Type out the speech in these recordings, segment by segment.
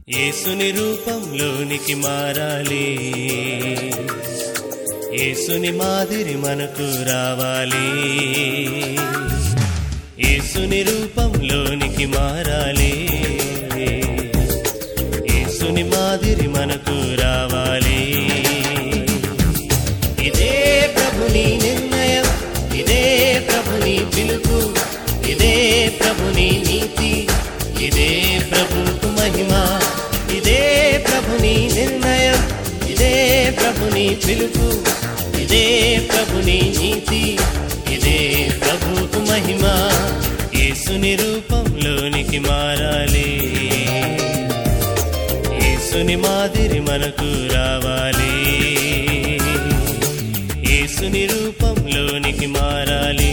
యేసుని రూపంలోనికి మారాలి యేసుని మాదిరి మనకు రావాలి యేసుని రూపంలోనికి మారాలి యేసుని మాదిరి మనకు రావాలి ఇదే ప్రభుని నిర్ణయం ఇదే ప్రభుని పిలుపు ఇదే ప్రభుని నీతి ఇదే ప్రభుకు మహిమ ఇదే ప్రభుని నిర్ణయం ఇదే ప్రభుని పిలుపు ఇదే ప్రభుని నీతి ఇదే ప్రభుకు మహిమ యేసుని రూపంలోనికి మారాలి యేసుని మాదిరి మనకు రావాలి యేసుని రూపంలోనికి మారాలి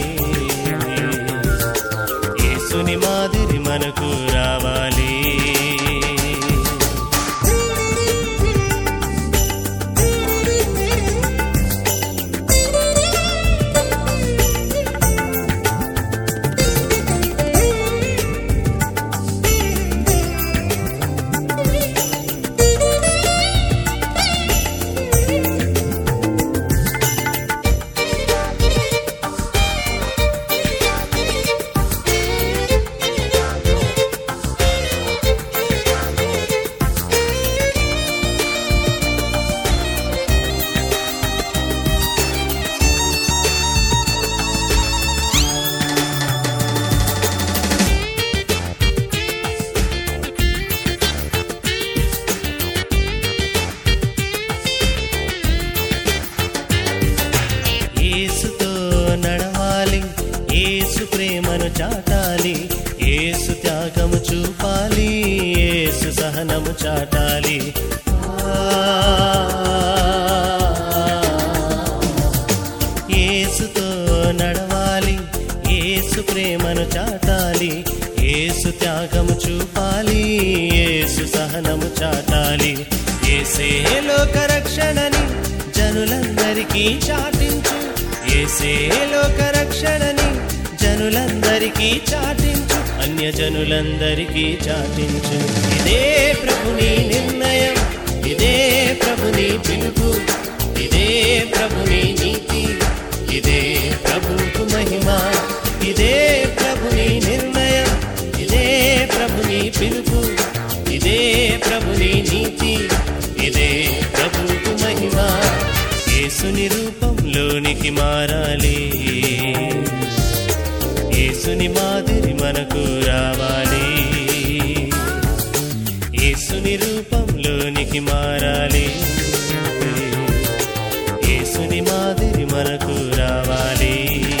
యేసుని మాదిరి మనకు రావాలి యేసుతో నడవాలి యేసు ప్రేమను చాటాలి యేసు త్యాగము చూపాలి యేసు సహనము చాటాలి యేసుతో నడవాలి యేసు ప్రేమను చాటాలి యేసు త్యాగము చూపాలి యేసు సహనము చాటాలి ఏసే లోక రక్షణని జనులందరికీ చాటించు ఏసే లోక రక్షణని జనులందరికీ చాటించు అన్య జనులందరికీ చాటించు ఇదే ప్రభుని నిర్ణయం ఇదే ప్రభుని పిలుపు ఇదే ప్రభుని నీతి ఇదే ప్రభుకు మహిమ ఇదే ప్రభుని నిర్ణయం ఇదే ప్రభుని పిలుపు ఇదే ప్రభుని నీతి ఇదే ప్రభుకు మహిమ యేసుని రూపంలోనికి మారాలి యేసుని మాదిరి మనకు రావాలి యేసుని రూపంలోనికి మారాలి యేసుని మాదిరి మనకు రావాలి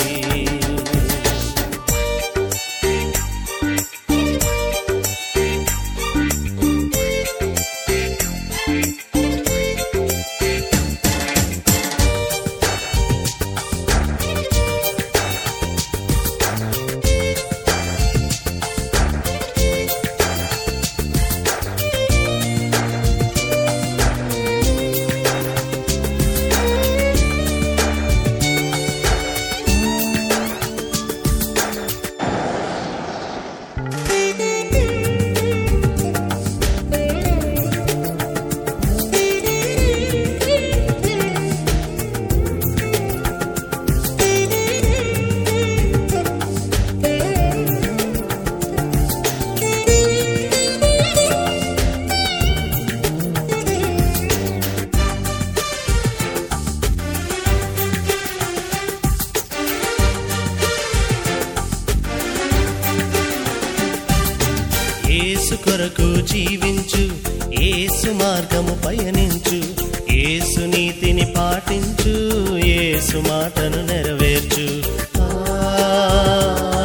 ఏసు కొరకు జీవించు ఏసు మార్గము పయనించు ఏసు నీతిని పాటించు ఏసు మాటను నెరవేర్చు ఆ,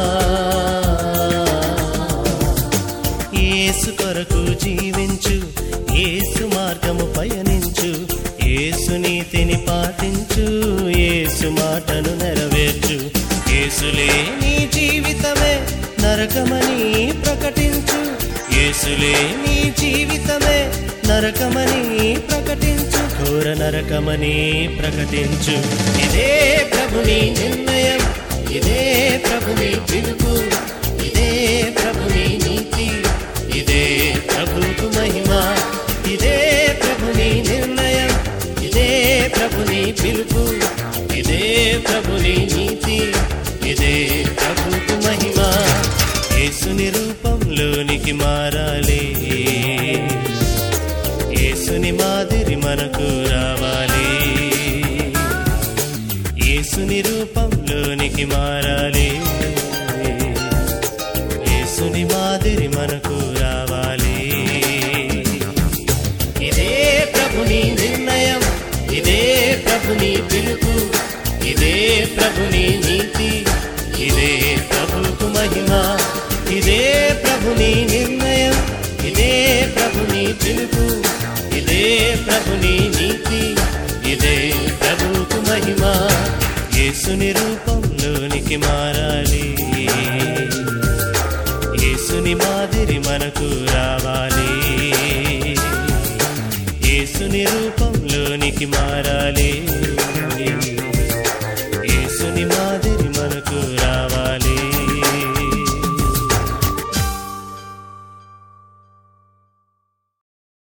ఏసు కొరకు జీవించు ఏసు మార్గము పయనించు ఏసు నీతిని పాటించు ఏసు మాటను నెరవేర్చు ఏసులే నీ జీవితమే నరకమని ప్రకటించు యేసులే నీ జీవితమే నరకమని ప్రకటించు ఘోర నరకమని ప్రకటించు ఇదే ప్రభుని నిర్ణయం ఇదే ప్రభుని పిలుపు ఇదే ప్రభుని నీతి ఇదే ప్రభుకు మహిమ రూపంలోనికి మారాలి యేసుని మాదిరి మనకు రావాలి ఇదే ప్రభుని నిర్ణయం ఇదే ప్రభుని పిలుపు ఇదే ప్రభుని నీతి ఇదే ప్రభుకు మహిమ ఇదే ప్రభుని నిర్ణయం ఇదే ప్రభుని పిలుపు ఇదే ప్రభుని నీతి ఇదే ప్రభుకు మహిమ యేసుని రూపంలోనికి మారాలి యేసుని మాదిరి మనకు రావాలి యేసుని రూపంలోనికి మారాలి